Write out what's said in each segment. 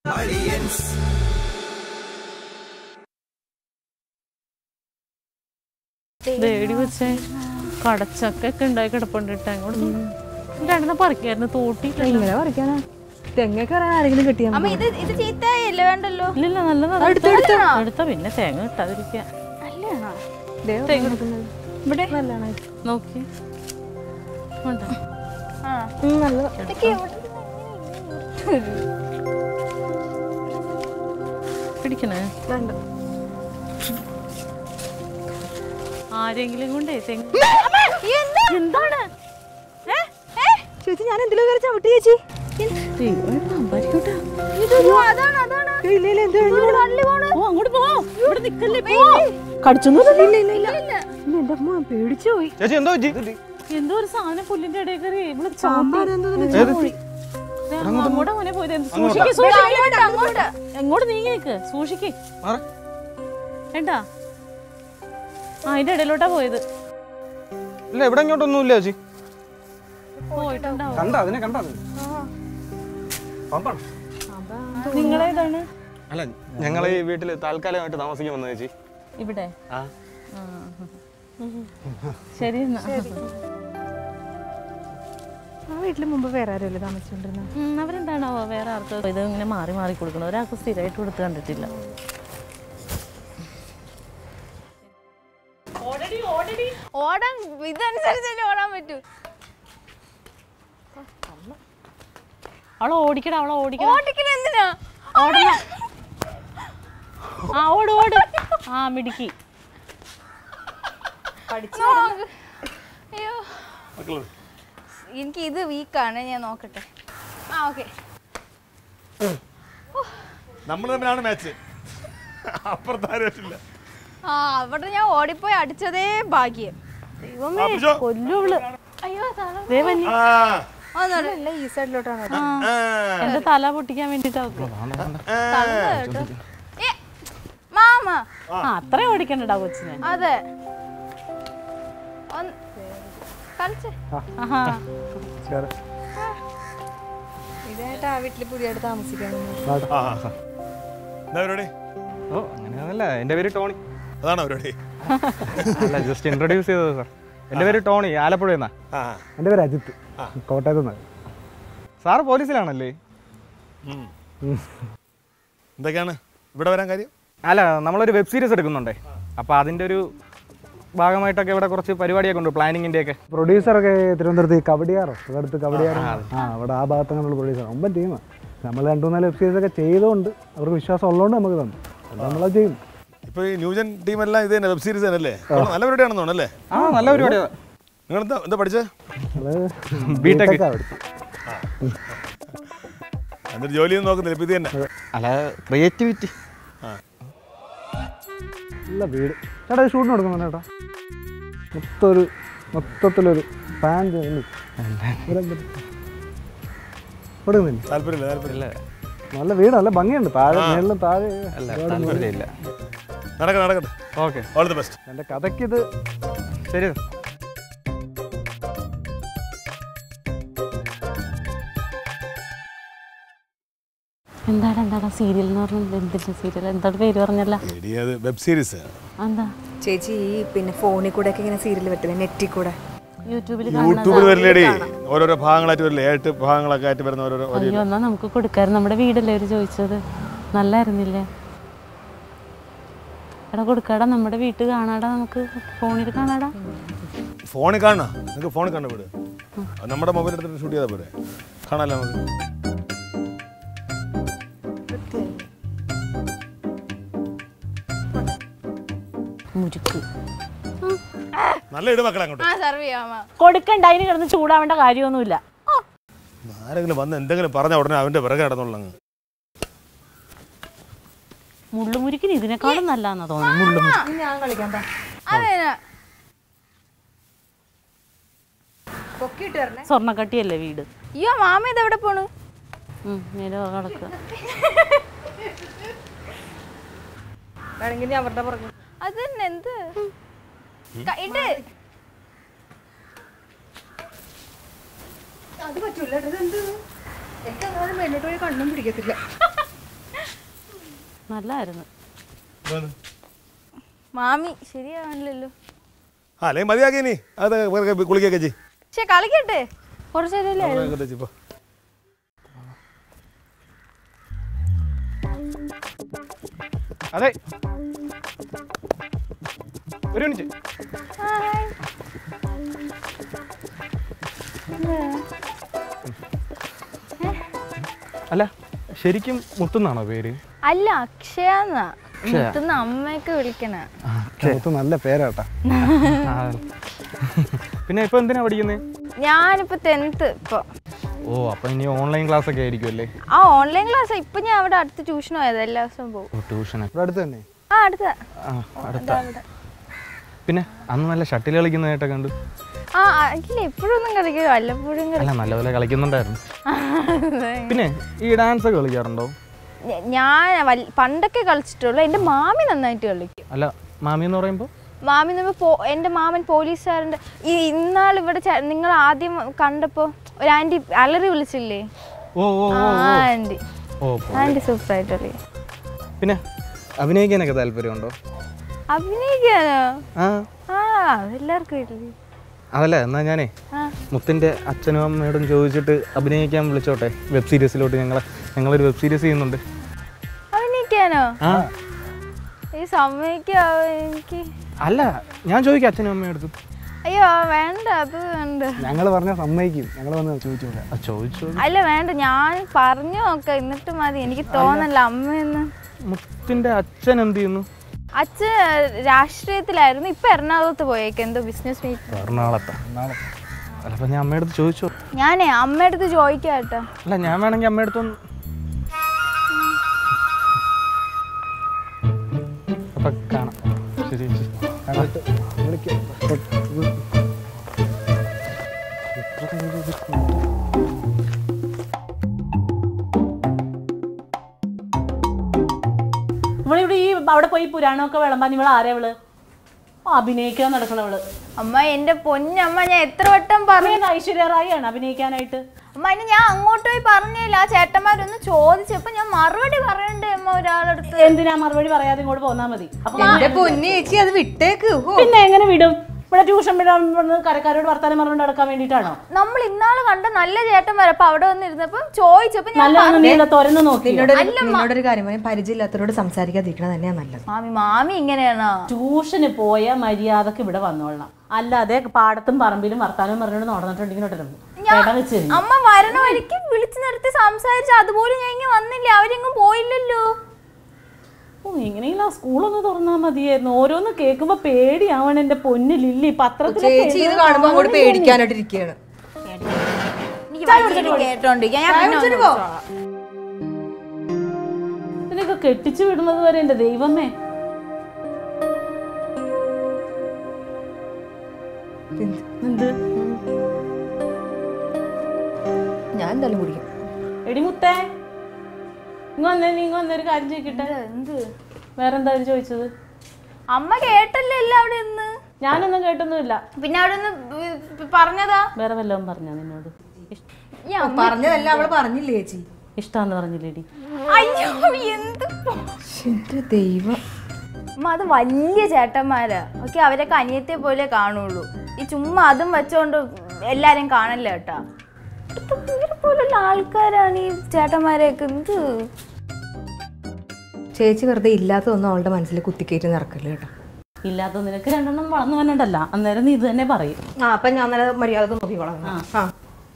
ദേടി വെച്ചേ കടച്ചക്കൊക്കെ ഉണ്ടായി കിടപ്പുണ്ട് കേട്ടോ അങ്ങോട്ട് രണ്ടെണ്ണം പറിക്കായിരുന്നു തോട്ടിയിട്ടില്ല ഇങ്ങനെ പറിക്കാനാ തെങ്ങൊക്കെ പറയാൻ ആരെങ്കിലും കിട്ടിയാ അമ്മ ഇത് ഇത് ചീത്തയല്ലേ വേണ്ടല്ലോ ഇല്ലില്ല നല്ലതാണ് എടുത്ത പിന്നെ തേങ്ങ കിട്ടാതിരിക്കുക നല്ലതാണോ ഇവിടെ നോക്കി ഉണ്ട്. ആ നല്ലതാ ഇതൊക്കെ എവിടെ പിടിക്കണേ വേണ്ട ആരെങ്കിലും കൊണ്ടേ തെങ്ങ് ഈ എന്താ? എന്താണ് ഏ? ഏ? ചേച്ചി ഞാൻ എന്തിലും കയറി ചവിട്ടി ചേച്ചി ഇയ്യോ, അതാണ് അതാണ് ഇല്ല ഇല്ല എന്ത് കഴിഞ്ഞു ഇവിടെ വള്ളി പോണ്. ഓ അങ്ങോട്ട് പോ ഇവിടെ നിക്കല്ലേ പോ കടിച്ചൊന്നും ഇല്ല ഇല്ല ഇല്ല ഇല്ല. ഇല്ല എന്റെ അമ്മ പേടിച്ചു പോയി ചേച്ചി എന്തോ പറ്റി എന്തോ ഒരു സാധനം പുല്ലിന്റെ ഇടയിൽ കയറി ഇവിടെ സാമ്പാർ ചാമ്പി എന്തോ ദേ, അങ്ങോട്ട് അങ്ങനെ പോയത് എന്ത് അങ്ങോട്ടാ? സൂക്ഷിക്ക് സൂക്ഷിക്ക് അങ്ങോട്ട് അങ്ങോട്ട് എങ്ങോട്ട് നീങ്ങി നിക്ക് സൂക്ഷിക്ക് മാറ്. എന്താ ആ അതിന്റെ ഇടയിലോട്ടാ പോയത് ഇല്ല ഇവിടെ ഇങ്ങോട്ടൊന്നും ഇല്ല ചേച്ചി പോയിട്ടുണ്ടാവും കണ്ട അതിനെ കണ്ട പാമ്പാണ് നിങ്ങളേതാണ് അല്ല ഞങ്ങൾ ഈ വീട്ടിൽ താൽക്കാലികമായിട്ട് താമസിക്കാൻ വന്ന ചേച്ചി ഇവിടെ ആ ആ. ശരി എന്നാ ആ വീട്ടില് മുമ്പ് വേറെ ആരുമല്ലേ താമസിച്ചോണ്ടിരുന്നത് ഉം, അവരെന്താണാവോ വേറെ ആർക്ക് ഇത് ഇങ്ങനെ മാറി മാറി കൊടുക്കണം ഒരാൾക്ക് സ്ഥിരമായിട്ട് കൊടുത്ത് കണ്ടിട്ടില്ല ഓടാൻ ഇതനുസരിച്ചല്ലേ ഓടാൻ പറ്റൂ അവളെ ഓടിക്കടാ അവളെ ഓടിക്കടാ ഓടിക്കണ എന്തിനാ ഓടണം ആ ഓട് ഓട് ആ മിടുക്കി നോക്ക്. അയ്യോ എനിക്ക് ഇത് വീക്കാണ് ഞാൻ നോക്കട്ടെ ആ ഓക്കെ നമ്മൾ തമ്മിലാണ് മാച്ച് അപ്പുറത്ത് ആരും പറ്റില്ല ആ അവിടെ ഞാൻ ഓടിപ്പോയി അടിച്ചതേ ഭാഗ്യം ദൈവമേ ആ, പിടിച്ചോ. കൊല്ലു അവള് അയ്യോ തല ദേ വന്നി ആ, ഒന്നുമില്ല അല്ല ഈ സൈഡിലോട്ടാണ് ആ, എന്റെ തല പൊട്ടിക്കാൻ വേണ്ടിട്ട് അവക്ക് ആ. തള്ള കേട്ടോ ഏ, മാമ ആ അത്രയും ഓടിക്കണ്ടടാ കൊച്ചിനെ അതെ ഒന്ന് കളിച്ചേ ആഹാ ഇതായിട്ട് ആ വീട്ടില് പുതിയതായിട്ട് താമസിക്കാൻ ആ, ആ. എന്താ പരിപാടി ഓ അങ്ങനെയൊന്നുമല്ല എൻ്റെ പേര് ടോണി അതാണോ പരിപാടി അല്ല ജസ്റ്റ് ഇൻട്രൊഡ്യൂസ് ചെയ്തത് സാർ എൻ്റെ പേര് ടോണി ആലപ്പുഴയിൽ നിന്നാ ആ എൻ്റെ പേര് അജിത്ത് കോട്ടയത്ത് നിന്ന് സാർ പോലീസിലാണല്ലേ ഉം. എന്തൊക്കെയാണ് ഇവിടെ വരാൻ കാര്യം അല്ല നമ്മളൊരു വെബ് സീരീസ് എടുക്കുന്നുണ്ടേ അപ്പോൾ അതിൻ്റെ ഒരു ഭാഗമായിട്ടൊക്കെ ഇവിടെ കുറച്ച് പരിപാടിയൊക്കെ ഉണ്ട് പ്ലാനിങ്ങിൻ്റെ ഒക്കെ പ്രൊഡ്യൂസറൊക്കെ തിരുവനന്തപുരത്ത് ഈ കവടിയാറോ അതടുത്ത് കവടിയാറോ ആ അവിടെ ആ ഭാഗത്തങ്ങനെയുള്ള പ്രൊഡ്യൂസർ ഒമ്പൻ ടീമാണ് നമ്മൾ രണ്ടു മൂന്നാല് വെബ് സീരീസ് ഒക്കെ ചെയ്തുകൊണ്ട് അവർക്ക് വിശ്വാസം ഉള്ളതുകൊണ്ട് നമുക്ക് തന്നു അത് നമ്മളത് ചെയ്യും ഇപ്പൊ ഈ ന്യൂജൻ ടീമെല്ലാം ഇത് തന്നെ വെബ് സീരീസ് തന്നെ അല്ലേ നല്ല പരിപാടിയാണെന്ന് തോന്നുന്നു അല്ലേ ആ നല്ല പരിപാടിയാണ് നിങ്ങൾ എന്താ എന്താ പഠിച്ചത് അത് B.Tech. B.Tech ആ പഠിച്ചത്. എന്നിട്ട് ജോലിയൊന്നും നോക്കുന്നില്ല ഇപ്പൊ ഇത് തന്നെ അല്ല ക്രിയേറ്റിവിറ്റി ആ നല്ല വീട് ചേട്ടാ ഷൂട്ടിന് കൊടുക്കുന്നുണ്ട് ചേട്ടാ മൊത്തമൊരു മൊത്തത്തിലൊരു ഫാൻ കൊടുക്കുന്നില്ല താല്പര്യമില്ല താല്പര്യമില്ല നല്ല വീട് നല്ല ഭംഗിയുണ്ട് താഴെ മേളിലും താഴെ അല്ല താല്പര്യമില്ല നടക്കട്ടെ നടക്കട്ടെ ഓക്കെ ഓൾ ദി ബെസ്റ്റ് എൻ്റെ കഥയ്ക്കിത് ശരി എന്താണ് എന്താണ് സീരിയൽ എന്ന് പറഞ്ഞത് എന്തിന്റെ സീരിയൽ എന്താണ് പേര് പറഞ്ഞല്ല എടി അത് വെബ് സീരീസ് എന്താ ചേച്ചി ഈ പിന്നെ ഫോണിൽ കൂടെ ഒക്കെ ഇങ്ങനെ സീരിയൽ പറ്റില്ല നെറ്റിൽ കൂടെ യൂട്യൂബിൽ യൂട്യൂബിൽ വരില്ലേടി ഓരോരോ ഭാഗങ്ങളായിട്ട് വരില്ലേ ഏട്ട് ഭാഗങ്ങളൊക്കെ ആയിട്ട് വരുന്ന ഓരോരോ ഒരു- അയ്യോ എന്നാ നമുക്ക് കൊടുക്കാറ് നമ്മുടെ വീടല്ലേ അവര് ചോദിച്ചത് നല്ലായിരുന്നില്ലേ എടാ കൊടുക്കാടാ നമ്മുടെ വീട്ടിൽ കാണാടാ നമുക്ക് ഫോണിൽ കാണാടാ ഫോണിൽ കാണണം നിങ്ങൾക്ക് ഫോണിൽ കാണണം വീട് അത് നമ്മുടെ മൊബൈൽ എടുത്തിട്ട് ഷൂട്ട് ചെയ്താൽ പോരെ കാണാമല്ലോ നമുക്ക് മുരുക്ക് നല്ല ഇട് മക്കളെ അങ്ങോട്ട് ആ സർവ് ചെയ്യാമ കൊടുക്കണ്ട അതിന് കിടന്ന് ചൂടാവേണ്ട കാര്യമൊന്നുമില്ല ആരെങ്കിലും വന്ന് എന്തെങ്കിലും പറഞ്ഞ ഉടനെ അവന്റെ പിറകെ കിടന്നുള്ളങ്ങ് മുള്ളുമുരുക്കിന് ഇതിനേക്കാളും നല്ലതാന്നാ തോന്നുന്നു മുള്ളുമുരുക്ക് ഞാൻ കളിക്കാം പാ. അതെ പൊക്കിയിട്ട് വരണേ സ്വർണ്ണക്കട്ടിയല്ലേ വീട് അയ്യോ മാമ ഇത് എവിടെ പോണു ഉം, നേരെ കിടക്കുക വേണമെങ്കിൽ ഞാൻ അവരുടെ പുറകെ അത് തന്നെ എന്ത് ക- ഇട് അത് പറ്റൂല ഇത് എന്ത് എനിക്ക് അങ്ങനെ മേലോട്ട് പോയി കണ്ണും പിടിക്കത്തില്ല നല്ലതായിരുന്നു മാമി ശരിയാണല്ലോ ആ അല്ലെങ്കിൽ മതിയാക്കി നീ അത് വെറുതെ കുളിക്കൊക്കെ ചെയ്യ് പക്ഷെ കളിക്കട്ടെ കുറച്ച് നേരമല്ലേ ഉള്ളൂ. അങ്ങോട്ട് വെച്ച് പോ. അതെ ഒരു മിനിറ്റ് ഹായ്. അല്ല ശരിക്കും മുത്തുന്നാണോ പേര് അല്ല അക്ഷയാന്നാ മുത്തുന്ന അമ്മയൊക്കെ വിളിക്കണ മുത്ത് നല്ല പേരാട്ടാ ആ. പിന്നെ ഇപ്പൊ എന്തിനാ പഠിക്കുന്നത് ഞാനിപ്പോ ടെൻത്ത് ഇപ്പൊ ഓ അപ്പൊ ഇനി ഓൺലൈൻ ക്ലാസ് ഒക്കെ ആയിരിക്കും അല്ലേ ആ ഓൺലൈൻ ക്ലാസ് ഇപ്പൊ ഞാൻ അവിടെ അടുത്ത് ട്യൂഷൻ പോയത് എല്ലാ ദിവസവും പോകും ട്യൂഷൻ ഇവിടെ അടുത്ത് തന്നെ ആ അടുത്ത അടുത്ത പിന്നെ അന്ന് നല്ല ഷട്ടിൽ കളിക്കുന്നതായിട്ടൊക്കെ കണ്ടു ആ ആ, ഇല്ല ഇപ്പോഴൊന്നും കളിക്കും വല്ലപ്പോഴും കളി- അല്ല നല്ലപോലെ കളിക്കുന്നുണ്ടായിരുന്നു പിന്നെ ഈ ഡാൻസ് ഒക്കെ കളിക്കാറുണ്ടോ ഞ- ഞാൻ വൽ- പണ്ടൊക്കെ കളിച്ചിട്ടുള്ളൂ എൻ്റെ മാമി നന്നായിട്ട് കളിക്കും അല്ല മാമി എന്ന് പറയുമ്പോൾ മാമി നമ്മൾ പോ എൻ്റെ മാമൻ പോലീസുകാരൻ്റെ ഈ ഇന്നാൾ ഇവിടെ നിങ്ങൾ ആദ്യം കണ്ടപ്പോൾ ഒരു ആൻറ്റി അലറി വിളിച്ചില്ലേ ഓ ഓ ആ ഓ ആൻറ്റി ഓ ആൻറ്റി സൂപ്പറായിട്ട് കളിക്കും പിന്നെ അഭിനയിക്കാനൊക്കെ താല്പര്യമുണ്ടോ അഭിനയിക്കാനോ ആ ആ അതെല്ലാവർക്കും ഇല്ലേ അതല്ല എന്നാ ഞാനേ ആ മുത്തിൻ്റെ അച്ഛനും അമ്മയോടും ചോദിച്ചിട്ട് അഭിനയിക്കാൻ വിളിച്ചോട്ടെ വെബ് സീരീസിലോട്ട് ഞങ്ങൾ ഞങ്ങളൊരു വെബ് സീരീസ് ചെയ്യുന്നുണ്ട് അഭിനയിക്കാനോ ആ ഈ സമ്മതിക്കാവോ എനിക്ക് അല്ല ഞാൻ ചോദിക്കാം അച്ഛനും അമ്മയോടുത്ത് അയ്യോ വേണ്ട അത് വേണ്ട ഞങ്ങൾ പറഞ്ഞാൽ സമ്മതിക്കും ഞങ്ങൾ വന്ന് ചോദിച്ചു നോക്കാം ആ ചോദിച്ചു അല്ല വേണ്ട ഞാൻ പറഞ്ഞു നോക്കാം എന്നിട്ട് മതി എനിക്ക് തോന്നല്ല അമ്മയെന്ന് മുത്തിൻ്റെ അച്ഛൻ എന്ത് ചെയ്യുന്നു അച്ഛൻ രാഷ്ട്രീയത്തിലായിരുന്നു ഇപ്പൊ എറണാകുളത്ത് പോയേക്ക് എന്തോ ബിസിനസ് മീറ്റ് എറണാകുളത്താ അല്ല അപ്പം ഞാൻ അമ്മയടുത്ത് ചോദിച്ചോ ഞാനേ അമ്മയുടെ അടുത്ത് ചോദിക്കാം കേട്ടോ അല്ല ഞാൻ വേണമെങ്കിൽ അമ്മയടുത്തൊന്ന് അപ്പം കാണാം ശരി ചേച്ചി കണ്ടിട്ട് വിളിക്കാം ഇവളിവിടെ ഈ അവിടെ പോയി പുരാണമൊക്കെ വിളമ്പാൻ ഇവൾ ആരാ ഇവള് അഭിനയിക്കാൻ നടക്കണവള് അമ്മ എന്റെ പൊന്നമ്മ ഞാൻ എത്ര വട്ടം പറഞ്ഞു അമ്മ ഐശ്വര്യ റായി ആണ് അഭിനയിക്കാനായിട്ട് അമ്മ അതിന് ഞാൻ അങ്ങോട്ട് പോയി പറഞ്ഞില്ല ആ ചേട്ടന്മാരൊന്ന് ചോദിച്ചപ്പോ ഞാൻ മറുപടി പറയണ്ടേ അമ്മ ഒരാളടുത്ത് എന്തിനാ മറുപടി പറയാതെ ഇങ്ങോട്ട് പോന്നാ മതി അപ്പൊ എന്റെ പൊന്നി ചേച്ചി അത് വിട്ടേക്ക് ഹോ പിന്നെ എങ്ങനെ വിടും ഇവിടെ ട്യൂഷൻ വിടാൻ പറഞ്ഞ് കരക്കാരോട് വർത്താനം പറഞ്ഞുകൊണ്ട് നടക്കാൻ വേണ്ടിയിട്ടാണോ നമ്മൾ ഇന്നാള് കണ്ട നല്ല ചേട്ടന്മാർ അപ്പൊ അവിടെ വന്നിരുന്നപ്പോ ചോദിച്ചപ്പോ ഞാൻ നല്ലതൊന്നും നീ എന്താ തുറന്നു നോക്കി നിന്നോട് നിന്നോടൊരു കാര്യം പറയാം പരിചയമില്ലാത്തവരോട് സംസാരിക്കാതിരിക്കണത് തന്നെയാ നല്ലത് മാമി മാമി ഇങ്ങനെയാണോ ട്യൂഷന് പോയ മര്യാദക്ക് ഇവിടെ വന്നോളണം അല്ലാതെ പാടത്തും പറമ്പിലും വർത്താനം പറഞ്ഞുകൊണ്ട് നടന്നിട്ടുണ്ടെങ്കിൽ ഇട വെച്ച് കഴിഞ്ഞു. അമ്മ വരണ വഴിക്ക് വിളിച്ചു നിർത്തി സംസാരിച്ച് അതുപോലെ ഞാൻ ഇങ്ങനെ വന്നില്ല അവരെങ്ങും പോയില്ലല്ലോ ഓ എങ്ങനെയെങ്കിലും ആ സ്കൂളൊന്ന് തുറന്നാ മതിയായിരുന്നു ഓരോന്ന് കേൾക്കുമ്പോ പേടിയാവണം എന്റെ പൊന്ന് ലില്ലി പത്രത്തിൽ ചേച്ചി ഇത് കാണുമ്പോ അങ്ങോട്ട് പേടിക്കാനായിട്ട് ഇരിക്കുകയാണ് എനിക്ക് വഴിയിൽ കേട്ടോണ്ടിരിക്കാം ഞാൻ പിന്നെ ഒന്ന് വിളിച്ചോളാം. ഇതിനൊക്കെ കെട്ടിച്ചു വിടുന്നത് വരെ എന്റെ ദൈവമേ എന്ത് ഞാൻ എന്തായാലും കുടിക്കും എടിമുത്തേ ഇങ്ങ വന്നേ നീ ഇങ്ങ വന്നേ ഒരു കാര്യം ചോദിക്കട്ടെ എന്ത് വേറെന്താ അവര് ചോദിച്ചത് അമ്മ കേട്ടല്ലോ എല്ലാം അവിടെ നിന്ന് ഞാനൊന്നും കേട്ടൊന്നുമില്ല പിന്നെ അവിടെ നിന്ന് പറഞ്ഞതാ വേറെ വല്ലതും പറഞ്ഞാ നിന്നോട് ഇഷ്- ഞാൻ പറഞ്ഞതല്ല അവള് പറഞ്ഞില്ലേ ചേച്ചി ഇഷ്ടാന്ന് പറഞ്ഞില്ലേടി അയ്യോ എന്ത് പോ- എന്റെ ദൈവം അമ്മ അത് വലിയ ചേട്ടന്മാരാ ഓക്കെ അവരൊക്കെ അനിയത്തെ പോലെ കാണുള്ളൂ ഈ ചുമ്മാ അതും വെച്ചോണ്ട് എല്ലാരും കാണല്ല കേട്ടാ ഇതിപ്പോ ഇവരെ പോലുള്ള ആൾക്കാരാണ് ഈ ചേട്ടന്മാരെയൊക്കെ എന്ത് ചേച്ചി വെറുതെ ഇല്ലാത്തതൊന്നും അവളുടെ മനസ്സിൽ കുത്തിക്കയറ്റി നടക്കല്ലേ കേട്ടോ ഇല്ലാത്ത നിനക്ക് രണ്ടെണ്ണം വളർന്നു വന്നിട്ടല്ല അന്നേരം നീ ഇത് തന്നെ പറയും ആ അപ്പൊ ഞാൻ നല്ല മര്യാദ നോക്കിക്കോളാം ആ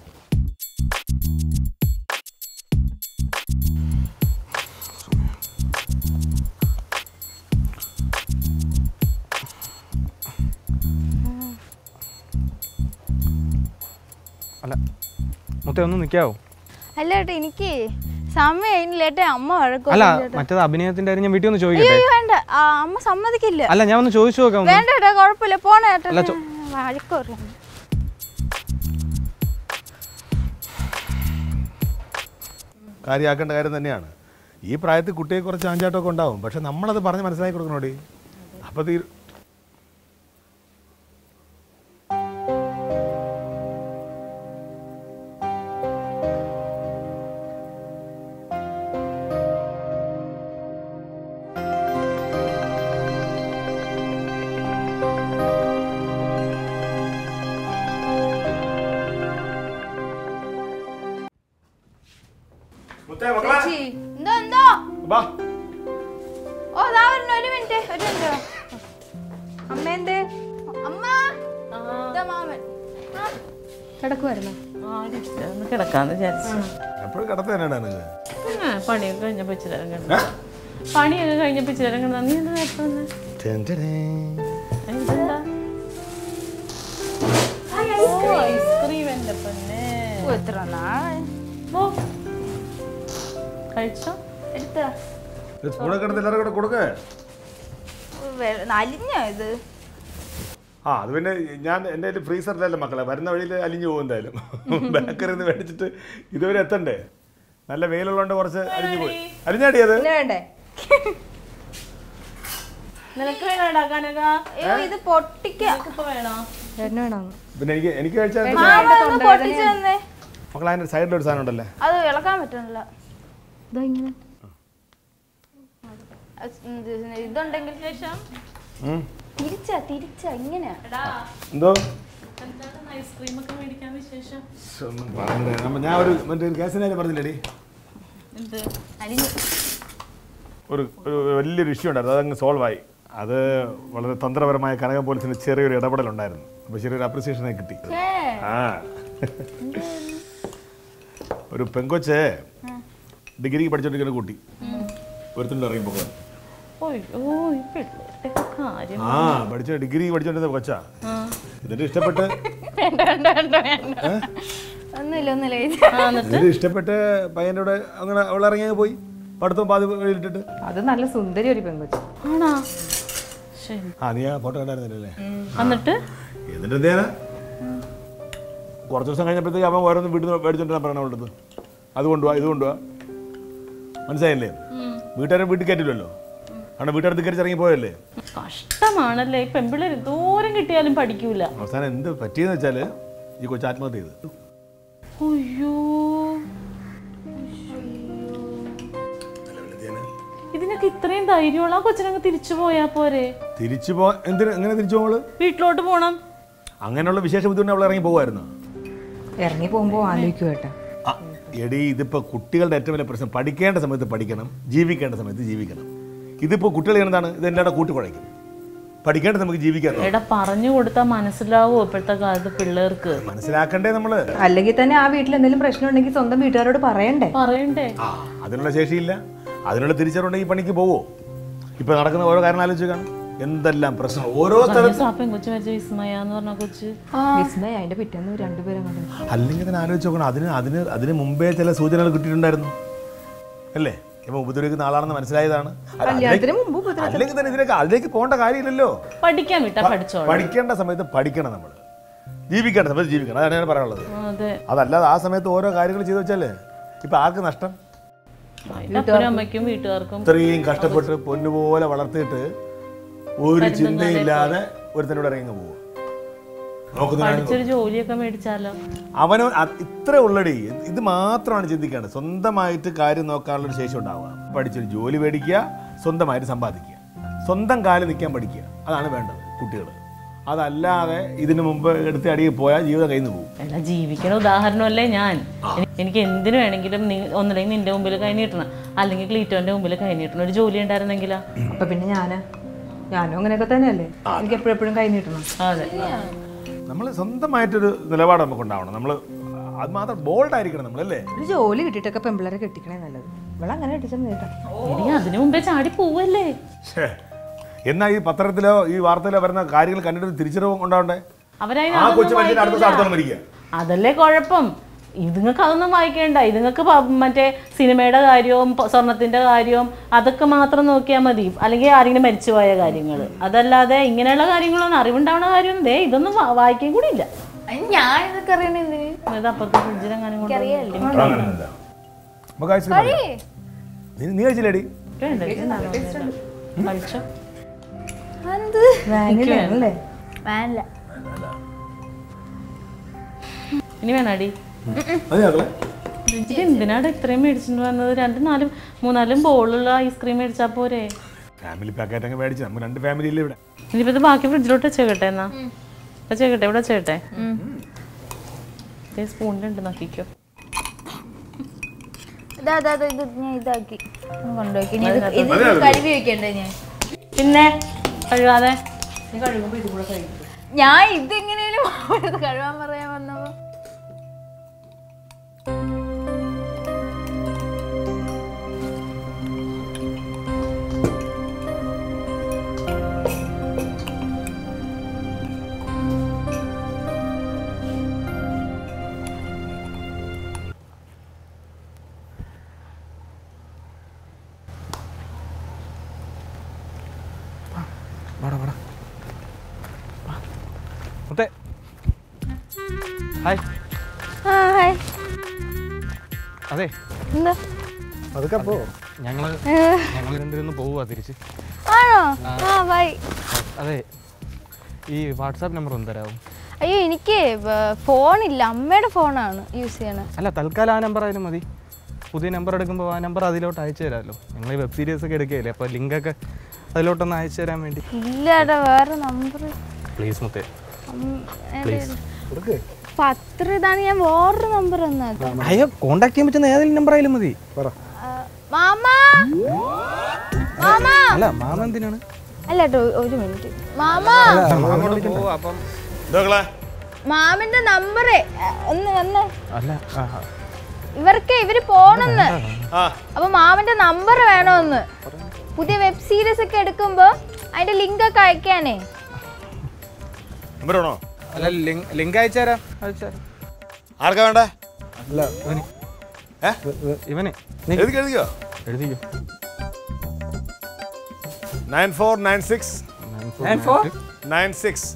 അല്ല മുത്തേ ഒന്ന് നിൽക്കാവോ അല്ല ഏട്ടാ എനിക്ക് സമയം ലേട്ടെ അമ്മ വഴക്കും അല്ല മറ്റേത് അഭിനയത്തിന്റെ കാര്യം ഞാൻ വീട്ടിൽ ഒന്ന് ചോദിക്കട്ടെ വേണ്ട ആ, അമ്മ സമ്മതിക്കില്ല അല്ല ഞാൻ ഒന്ന് ചോദിച്ചു നോക്കാം ഒന്ന്. വേണ്ട ഏട്ടാ കുഴപ്പമില്ല പോണ ഏട്ടാ അല്ല, ചോ- വഴക്കറിയാം കാര്യമാക്കേണ്ട കാര്യം തന്നെയാണ് ഈ പ്രായത്തിൽ കുട്ടിയെ കുറച്ച് ആഞ്ചാട്ടമൊക്കെ ഉണ്ടാവും പക്ഷെ നമ്മളത് പറഞ്ഞ് മനസ്സിലാക്കി കൊടുക്കണോടി അപ്പോൾ തീ മുത്തേ മക്കളെ ചേച്ചി എന്തോ എന്തോ ബാ ഓ ദാ വരുന്നു ഒരു മിനിറ്റ് ഒരു മിനിറ്റ് അമ്മ എന്തേ അമ്മ ഇതാ മാമൻ ആ, കിടക്കുമായിരുന്നു ആടില്ല ഒന്ന് കിടക്കാന്ന് വിചാരിച്ചു എപ്പോഴും കിടത്ത് തന്നെയാണ് നിനക്ക് ആ, പണിയൊക്കെ കഴിഞ്ഞപ്പോ ഇച്ചിരി നേരം കിടന്നു പണിയൊക്കെ കഴിഞ്ഞപ്പോ ഇച്ചിരി നേരം കിടന്നു നീ എന്താ നേരത്തെ വന്നേ? ഏ, ഇതെന്താ ഓ, ഐസ്ക്രീം എന്റെ പൊന്നേ ഓ, എത്ര നാളായി ഓ കഴിച്ചോ എടുത്താ സ്പൂണൊക്കെ എടുത്ത് എല്ലാവരും കൂടെ കൊടുക്കേ അലിഞ്ഞോ ഇത് ആ അത് പിന്നെ ഞാൻ എൻ്റെ കയ്യിൽ ഫ്രീസറിലല്ല മക്കളെ വരുന്ന വഴിയിൽ അലിഞ്ഞു പോകും എന്തായാലും ബേക്കറിയിൽ നിന്ന് മേടിച്ചിട്ട് ഇതുവരെ എത്തണ്ടേ നല്ല വെയിലുള്ളതുകൊണ്ട് കുറച്ച് അലിഞ്ഞു പോയി അലിഞ്ഞാടി അത് പിന്നെ വേണ്ടേ നിനക്ക് വേണോ ഉണ്ടാക്കാനൊക്കെ അയ്യോ ഇത് പൊട്ടിക്ക ഇപ്പൊ വേണോ ചേട്ടന് വേണോ പിന്നെ എനിക്ക് എനിക്ക് കഴിച്ചാൽ മാമ ഒന്ന് പൊട്ടിച്ചു തന്നെ മക്കളെ അതിൻ്റെ സൈഡിലൊരു സാധനം ഉണ്ടല്ലേ അത് ഇളക്കാൻ പറ്റണില്ല ഇതാ ഇങ്ങനെ അത് ഇത് ഇതുണ്ടെങ്കിൽ ശേഷം ഉം. തിരിച്ചാ തിരിച്ചാ ഇങ്ങനെ എടാ എന്തോ എന്താണ് ഐസ്ക്രീം ഒക്കെ മേടിക്കാൻ വിശേഷം ശ്ശെ, ഒന്നും പറയണ്ടേ. നമ്മ- ഞാൻ ഒരു മറ്റേ ഒരു കേസിനെ പറഞ്ഞില്ലേടി എന്ത് അലിഞ്ഞു ഒരു ഒരു വലിയൊരു ഇഷ്യൂ ഉണ്ടായിരുന്നു അതങ്ങ് സോൾവ് ആയി അത് വളരെ തന്ത്രപരമായ കനകം പോലീസിന് ചെറിയൊരു ഇടപെടലുണ്ടായിരുന്നു അപ്പോൾ ചെറിയൊരു അപ്രിസിയേഷനെ കിട്ടി ആ ഒരു പെങ്കൊച്ച് ഡിഗ്രിക്ക് പഠിച്ചോണ്ടിരിക്കുന്ന കുട്ടി ഒരുത്തിൻ്റെ ഇറങ്ങിപ്പോ ഓയ് ഓ ഈ പിള്ളേരുടെ കാര്യം ആ പഠിച്ച ഡിഗ്രി പഠിച്ചോണ്ടിരുന്ന കൊച്ചാ എന്നിട്ട് ഇഷ്ടപ്പെട്ട് ഒന്നുമില്ല ഒന്നുമില്ല ആ എന്നിട്ട് എന്നിട്ട് ഇഷ്ടപ്പെട്ട് പയ്യൻ്റെ കൂടെ അങ്ങനെ അവൾ ഇറങ്ങി പോയി പഠിത്തം പാതി വഴിയിലിട്ടിട്ട് അത് നല്ല സുന്ദരി ഒരു പെങ്കൊച്ചു ആണോ ശരി ആ നീ ആ ഫോട്ടോ കണ്ടായിരുന്നില്ലേ എന്നിട്ട് എന്നിട്ട് എന്തേനാ കുറച്ച് ദിവസം കഴിഞ്ഞപ്പോഴത്തേക്ക് അവൻ ഓരോന്ന് വീട്ടിൽ നിന്ന് മേടിച്ചോണ്ടിരാൻ പറയണ അവളുടെ അടുത്ത്. അത് കൊണ്ടുപോവാ ഇത് കൊണ്ടുപോവാ മനസ്സിലായില്ലേ വീട്ടുകാരെ വീട്ടിൽ കയറ്റില്ലല്ലോ കാരണം വീട്ടുകാരത്ത് കയറി ഇറങ്ങി പോയല്ലേ കഷ്ടമാണല്ലേ ഈ പെമ്പിള്ളേർ ദൂരം കിട്ടിയാലും പഠിക്കൂല അവസാനം എന്ത് പറ്റിയെന്ന് വെച്ചാൽ ഈ കൊച്ചു ആത്മഹത്യ ചെയ്ത് അയ്യോ ഇതിനൊക്കെ ഇത്രയും ധൈര്യമുള്ള ആ കൊച്ചിനങ്ങ് തിരിച്ചു പോയാ പോരെ തിരിച്ചു പോ എന്തിന് എങ്ങനെ തിരിച്ചു പോകള് വീട്ടിലോട്ട് പോണം അങ്ങനെയുള്ള വിശേഷ ബുദ്ധിമുട്ട് അവൾ ഇറങ്ങി പോകുമായിരുന്നു ഇറങ്ങി പോകുമ്പോ ആലോചിക്കും കേട്ടാ ആ, എടീ ഇതിപ്പോൾ കുട്ടികളുടെ ഏറ്റവും വലിയ പ്രശ്നം പഠിക്കേണ്ട സമയത്ത് പഠിക്കണം ജീവിക്കേണ്ട സമയത്ത് ജീവിക്കണം ഇതിപ്പോൾ കുട്ടികൾ എന്താണ് ഇത് എല്ലാവരുടെ കൂട്ടിക്കുഴയ്ക്കും പഠിക്കേണ്ട നമുക്ക് ജീവിക്കാം എടാ പറഞ്ഞു കൊടുത്താൽ മനസ്സിലാവോ ഇപ്പോഴത്തെ കാലത്ത് പിള്ളേർക്ക് മനസ്സിലാക്കണ്ടേ നമ്മള് അല്ലെങ്കിൽ തന്നെ ആ വീട്ടിൽ എന്തെങ്കിലും പ്രശ്നം ഉണ്ടെങ്കിൽ സ്വന്തം വീട്ടുകാരോട് പറയണ്ടേ പറയണ്ടേ ആ അതിനുള്ള ശേഷിയില്ല അതിനുള്ള തിരിച്ചറിവുണ്ടെങ്കിൽ ഈ പണിക്ക് പോവോ ഇപ്പൊ നടക്കുന്ന ഓരോ കാരണം ആലോചിച്ച് കാണും എന്തെല്ലാം പ്രശ്നം ഓരോ സ്ഥലത്ത് ആ പെൺകൊച്ചു മരിച്ച വിസ്മയ എന്ന് പറഞ്ഞ കൊച്ച് വിസ്മയ അതിന്റെ പിറ്റേന്ന് രണ്ടുപേരും കണ്ടു അല്ലെങ്കിൽ തന്നെ ആലോചിച്ച് നോക്കണം അതിന് അതിന് അതിന് മുമ്പേ ചില സൂചനകൾ കിട്ടിയിട്ടുണ്ടായിരുന്നു അല്ലേ ഇപ്പൊ ഉപദ്രവിക്കുന്ന ആളാണെന്ന് മനസ്സിലായതാണ് അല്ല, കല്യാണത്തിന് അല്ലെങ്കിൽ- മുമ്പ് ഉപദ്രവിച്ച- അല്ലെങ്കിൽ തന്നെ ഇതിനൊക്കെ അതിലേക്ക് പോകേണ്ട കാര്യമില്ലല്ലോ പഠിക്കാൻ വിട്ടാ പഠിച്ചോളൂ പഠിക്കേണ്ട സമയത്ത് പഠിക്കണം നമ്മൾ ജീവിക്കേണ്ട സമയത്ത് ജീവിക്കണം അതാണ് ഞാൻ പറയാനുള്ളത് അതെ അതല്ലാതെ ആ സമയത്ത് ഓരോ കാര്യങ്ങൾ ചെയ്തു വെച്ചാല് ഇപ്പൊ ആർക്ക് നഷ്ടം അതിന്റെ അപ്പനും അമ്മയ്ക്കും വീട്ടുകാർക്കും ഇത്രയും കഷ്ടപ്പെട്ട് പൊന്നുപോലെ വളർത്തിയിട്ട് ഒരു ചിന്തയില്ലാതെ ഒരുത്തനോട് ഇറങ്ങി പോകും നോക്കുന്നതിനാണ് പഠിച്ചൊരു ജോലിയൊക്കെ മേടിച്ചാലോ അവനോ അ- ഇത്ര ഉള്ളടി ഇത് മാത്രമാണ് ചിന്തിക്കേണ്ടത് സ്വന്തമായിട്ട് കാര്യം നോക്കാനുള്ള ഒരു ശേഷി ഉണ്ടാവുക പഠിച്ചൊരു ജോലി മേടിക്കുക സ്വന്തമായിട്ട് സമ്പാദിക്കുക സ്വന്തം കാലിൽ നിൽക്കാൻ പഠിക്കുക അതാണ് വേണ്ടത് കുട്ടികൾ അതല്ലാതെ ഇതിനു മുമ്പ് എടുത്ത് അടിയിൽ പോയാൽ ജീവിതം കയ്യിൽ നിന്ന് പോകും എടാ ജീവിക്കണ ഉദാഹരണമല്ലേ ഞാൻ എനി- എനിക്ക് എന്തിനു വേണമെങ്കിലും നീ ഒന്നില്ലെങ്കിൽ നിന്റെ മുമ്പിൽ കൈ നീട്ടണം അല്ലെങ്കിൽ ക്ലീറ്റോന്റെ മുമ്പിൽ കൈ നീട്ടണം ഒരു ജോലി ഉണ്ടായിരുന്നെങ്കിലാ അപ്പൊ പിന്നെ ഞാന് ഞാനും അങ്ങനെയൊക്കെ തന്നെയല്ലേ എനിക്ക് എപ്പോഴെപ്പോഴും കൈ നീട്ടണം അതെ നമ്മൾ സ്വന്തമായിട്ടൊരു നിലപാട് നമുക്ക് ഉണ്ടാവണം നമ്മൾ അത് മാത്രം ബോൾഡ് ആയിരിക്കണം നമ്മൾ അല്ലേ ഒരു ജോലി കിട്ടിയിട്ടൊക്കെ പെമ്പിള്ളേരെ കെട്ടിക്കണേ നല്ലത് ഇവിടെ അങ്ങനെ കെട്ടിച്ചെന്ന് കേട്ടാ എടി അതിനു മുമ്പേ ചാടി പോവല്ലേ ഛേ. എന്നാ ഈ പത്രത്തിലോ ഈ വാർത്തയിലോ വരുന്ന കാര്യങ്ങൾ കണ്ടിട്ട് തിരിച്ചറിവ് ഉണ്ടാവണ്ടേ അവരതിന് ആ കൊച്ചു അതൊന്നും മനുഷ്യൻ അടുത്ത വായിക്കില്ല. സ്ഥലത്താണ് മരിക്കുക അതല്ലേ കുഴപ്പം ഇതുങ്ങൾക്ക് അതൊന്നും വായിക്കേണ്ട ഇതുങ്ങൾക്ക് പ- മറ്റേ സിനിമയുടെ കാര്യവും പ- സ്വർണത്തിന്റെ കാര്യവും അതൊക്കെ മാത്രം നോക്കിയാൽ മതി അല്ലെങ്കിൽ ആരെങ്കിലും മരിച്ചുപോയ കാര്യങ്ങൾ അതല്ലാതെ ഇങ്ങനെയുള്ള കാര്യങ്ങളൊന്നും അറിവുണ്ടാവുന്ന കാര്യമൊന്നും ദേ ഇതൊന്നും വാ- വായിക്കാൻ കൂടി ഇല്ല ഞാൻ ഇതൊക്കെ അറിയണ എന്തിന് ഇത് അപ്പുറത്തെ ഫ്രിഡ്ജിലെങ്ങാനും കൊണ്ട് അങ്ങനെയൊന്നുമില്ല. നമുക്ക് ഐസ്ക്രീം മതി. നീ നീ കഴിച്ചില്ലേടി വേണ്ട, ഇത് നല്ലതൊന്നുമില്ല. കഴിച്ചോ എന്ത് വാനിലല്ലേ വേനല്ല ഇനി വേണടി അത് ഞങ്ങളെ ഇത് എന്തിനാണ് ഇത്രയും മേടിച്ചിട്ട് വന്നത് രണ്ട് നാലും മൂന്നാലും ബോളുള്ള ഐസ്ക്രീം മേടിച്ചാ പോരെ ഫാമിലി പാക്കറ്റ് അങ്ങ് മേടിച്ചു നമ്മൾ രണ്ട് ഫാമിലി ഇല്ലേ ഇവിടെ ഇനിയിപ്പോ ഇത് ബാക്കി ഫ്രിഡ്ജിലോട്ട് വെച്ചേക്കട്ടെ എന്നാ വെച്ചേക്കട്ടെ ഇവിടെ വെച്ചേക്കട്ടെ സ്പൂണിലുണ്ട് നോക്കിക്കോ ഇതാ ഇതാ ഇതാ, ഇത് ഞാൻ ഇതാക്കി ഒന്ന് കൊണ്ടുപോയി ഇനി ഇത് ഇത് കഴുകി വെക്കണ്ടേ ഞാൻ പിന്നെ കഴുകാതെ ഞാൻ ഇതെങ്ങനെയും കഴുകാൻ പറയാൻ വന്നപ്പോ വാടാ വാടാ മുത്തേ ഹായ് ആ ഹായ് അതെ എന്താ അതൊക്കെ പോ ഞങ്ങള് ഞങ്ങൾ രണ്ടുപേരും പോവുക തിരിച്ച് ആണോ ആ ബൈ അതെ ഈ വാട്സാപ്പ് നമ്പർ ഒന്ന് തരാമോ അയ്യോ എനിക്ക് ഫോണില്ല അമ്മയുടെ ഫോണാണ് യൂസ് ചെയ്യണത് അല്ല തൽക്കാലം ആ നമ്പർ ആയാലും മതി പുതിയ നമ്പർ എടുക്കുമ്പോൾ ആ നമ്പർ അതിലോട്ട് അയച്ചു തരാമല്ലോ ഞങ്ങൾ ഈ വെബ് സീരീസ് ഒക്കെ എടുക്കുകയല്ലേ അപ്പോൾ ലിങ്കൊക്കെ അതിലോട്ടൊന്ന് അയച്ചു തരാൻ വേണ്ടി ഇല്ലടാ വേറെ നമ്പർ പ്ലീസ് മുത്തേ പ്ലീസ് കൊടുക്ക് പത്ര ഇതാണ് ഞാൻ വേറൊരു നമ്പർ തന്നത് അയ്യോ കോണ്ടാക്ട് ചെയ്യാൻ പറ്റുന്ന ഏതെങ്കിലും നമ്പർ ആയാലും മതി പറ മാമാ മാമാ അല്ല മാമ എന്തിനാണ് അല്ല കേട്ടോ ഒരു മിനിറ്റ് മാമാ അപ്പം ഇതോക്കളെ മാമിന്റെ നമ്പറേ ഒന്ന് വന്ന് അല്ല ആ, ആ. ഇവർക്ക് ഇവര് പോണെന്ന് ആ അപ്പൊ മാമിന്റെ നമ്പർ വേണമെന്ന് പുതിയ വെബ് സീരീസ് ഒക്കെ എടുക്കുമ്പോ അതിന്റെ ലിങ്ക് ഒക്കെ അയക്കാനേ നമ്പർ വേണോ അല്ല ലിങ്ക് ലിങ്ക് അയച്ചു തരാം അയച്ചു തരാം ആർക്കാ വേണ്ടേ അല്ല ഇവന് ഏ ഇവന് എഴുതിക്കോ എഴുതിക്കോ എഴുതിക്കോ nine four nine six nine six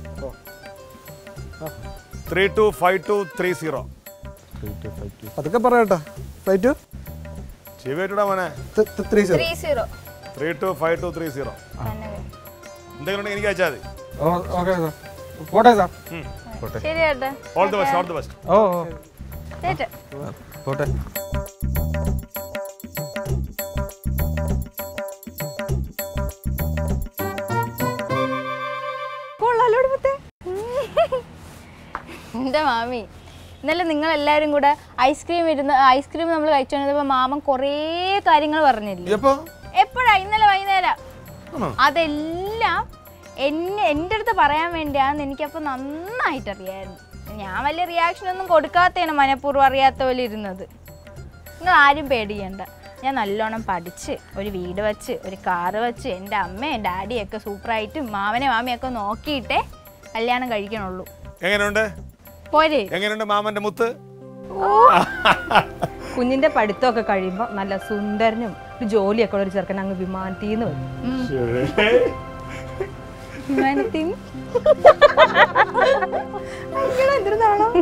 three two five two three zero അതൊക്കെ പറയട്ടാ ഫൈവ് ടു ശിവേട്ടുടാ മോനെ three zero three zero three two five two three zero എന്തെങ്കിലും ഉണ്ടെങ്കിൽ എനിക്ക് അയച്ചാൽ മതി ഓക്കെ സാർ പോട്ടെ സാർ പോട്ടെ ശരി ചേട്ടാ all the best all the best ഓ ചേട്ടാ പോട്ടെ കൊള്ളാലോട് മുത്തേ എന്റെ മാമി ഇന്നലെ നിങ്ങൾ എല്ലാവരും കൂടെ ഐസ്ക്രീം ഇരുന്ന് ഐസ്ക്രീം നമ്മൾ കഴിച്ചു വന്നപ്പോൾ മാമൻ കുറേ കാര്യങ്ങൾ പറഞ്ഞില്ലേ എപ്പോ എപ്പോഴാ ഇന്നലെ വൈകുന്നേരം അതെല്ലാം എന്നെ എൻ്റെ അടുത്ത് പറയാൻ വേണ്ടിയാണെന്ന് എനിക്കപ്പോൾ നന്നായിട്ട് അറിയായിരുന്നു ഞാൻ വലിയ റിയാക്ഷൻ ഒന്നും കൊടുക്കാത്തതാണ് മനഃപൂർവ്വം അറിയാത്ത പോലെ ഇരുന്നത് നിങ്ങൾ ആരും പേടിക്കണ്ട ഞാൻ നല്ലോണം പഠിച്ച് ഒരു വീട് വെച്ച് ഒരു കാറ് വെച്ച് എൻ്റെ അമ്മയും ഡാഡിയൊക്കെ സൂപ്പറായിട്ടും മാമനെ മാമിയൊക്കെ നോക്കിയിട്ടേ കല്യാണം കഴിക്കണുള്ളൂ എങ്ങനെയുണ്ട് പോരെ എങ്ങനെയുണ്ട് മാമന്റെ മുത്ത് കുഞ്ഞിന്റെ പഠിത്തമൊക്കെ കഴിയുമ്പോൾ നല്ല സുന്ദരനും ഒരു ജോലിയൊക്കെ ഉള്ള ഒരു ചെറുക്കൻ അങ്ങ് വിമാനത്തിൽ നിന്ന് വരും വിമാനത്തിൽ അയ്യോ, എന്തൊരു നാണം